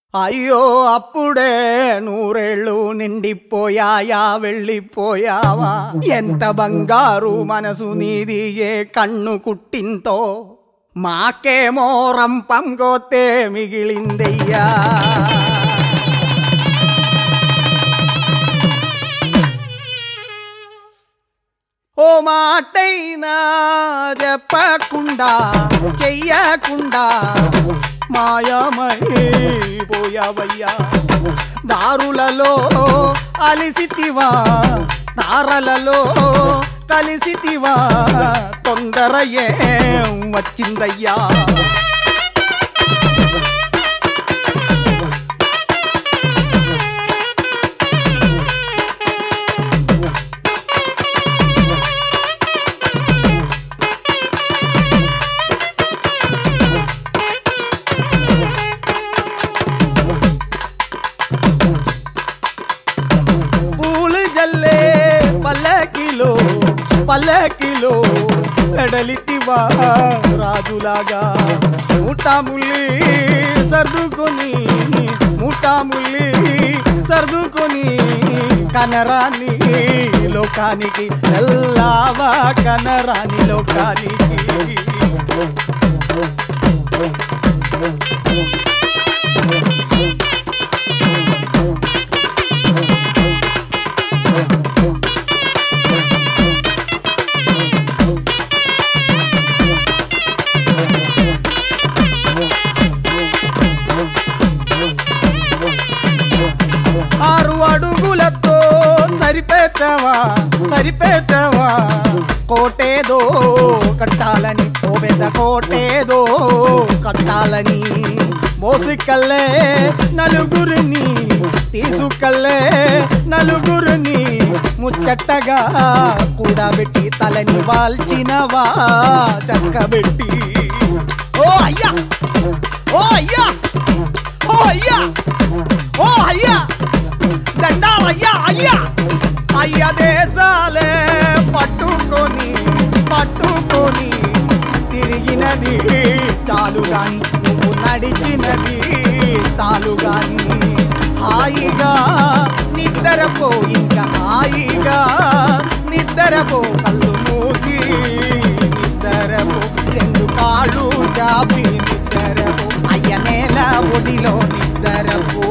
అయ్యో అప్పుడే నూరేళ్ళు నిండిపోయాయా వెళ్ళిపోయావా ఎంత బంగారు మనసు నీది ఏ కన్ను కుట్టింతో మాకేమో రంపం గోతే మిగిలిందయ్యా ఓ మాటైనా చెప్పకుండా చెయ్యకుండా మాయమై పోయావయ్యా దారులలో అలిసితివా తారలలో కలిసితివా తొందర ఏం వచ్చిందయ్యా పూలు జల్లే పల్లకిలో పల్లకిలో ఎడలితివా రాజులాగా ముఠాముల్లి సర్దుకొని ముఠాముల్లి సర్దుకొని కనరాని లోకానికి వెళ్ళావా కనరాని లోకానికి ఆరు అడుగులతో సరిపెట్టవా సరిపెట్టవా కోటేదో కట్టాలని ఓ పెద్ద కోటేదో కట్టాలని మోసుకల్లే నలుగురిని తీసుకల్లే నలుగురిని ముచ్చట్టగా కూడబెట్టి తలని వాల్చినవా చక్కబెట్టి ఓ అయ్యా ఓ అయ్యా ఓ అయ్యా ఓ అయ్యా దండాలయ్యా అయ్యా అయ్యా దేశాలే పట్టుకొని పట్టుకొని తిరిగినది చాలు గాని నువ్వు నడిచినది చాలు గాని హాయిగా నిద్రపో ఇంకా హాయిగా నిద్రపో కళ్ళు మూసి నిద్రపో రెండు కాళ్ళు చాపి నిద్రపో అయ్య నేల ఒడిలో నిద్రపో